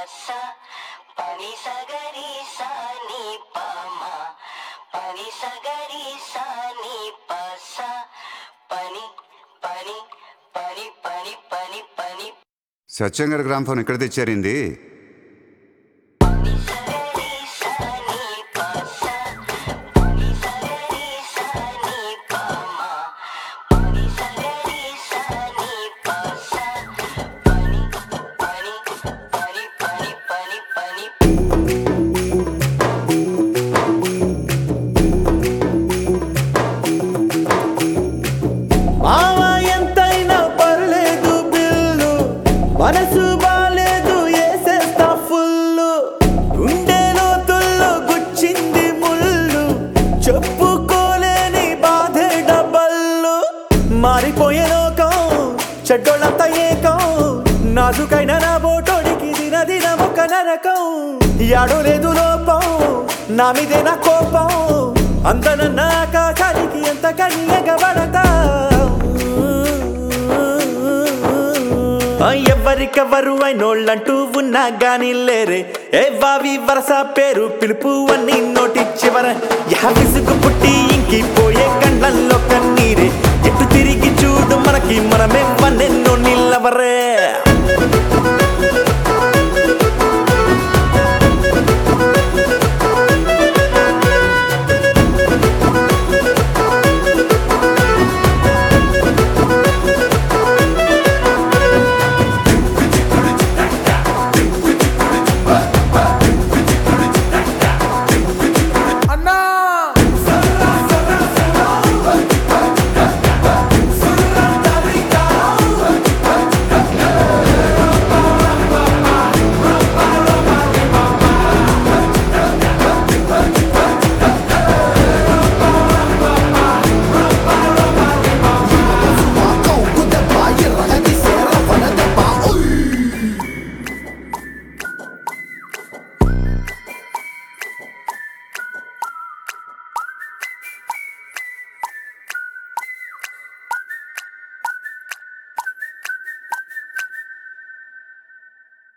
స పని సగరి సా ని ప మ పని సగరి సా ని ప స పని పని పని పని పని పని సత్యం గారి గ్రామ్ ఫోన్ ఎక్కడ తెచ్చారింది సగరి సా ని ప స పని సగరి సా ని ప మ పని సగరి సా ని ప స పని పని పని పని పని పని మావ ఎంతైనా పర్లేదు బిల్లు మనసు బాలేదు వేసేస్తా ఫుల్లు గుండె లోతుల్లో గుచ్చింది ముళ్ళు చెప్పుకోలేని బాధే డబ్బల్లు మారిపోయే లోకం చెడ్డోళ్ళంతా ఏకం నాజుకైన నా బోటోడికి దిన దిన ఒక నరకం యాడో లేదు లోపం నా మీదే నా కోపం అందనన్న ఆకాశానికి ఎంత కని ఎగబడతా ఆ, ఎవరికెవరు అయినోళ్ళంటూ ఉన్నా గాని లేరే ఏ వావి వరస పేరు పిలుపు అన్ని నోటి చివర యా విసుగు పుట్టి ఇంకి పోయే కండ్లల్లో కన్నీరే ఎటు తిరిగి చూడు మనకి మనమే వన్నెన్నో నిల్లవరే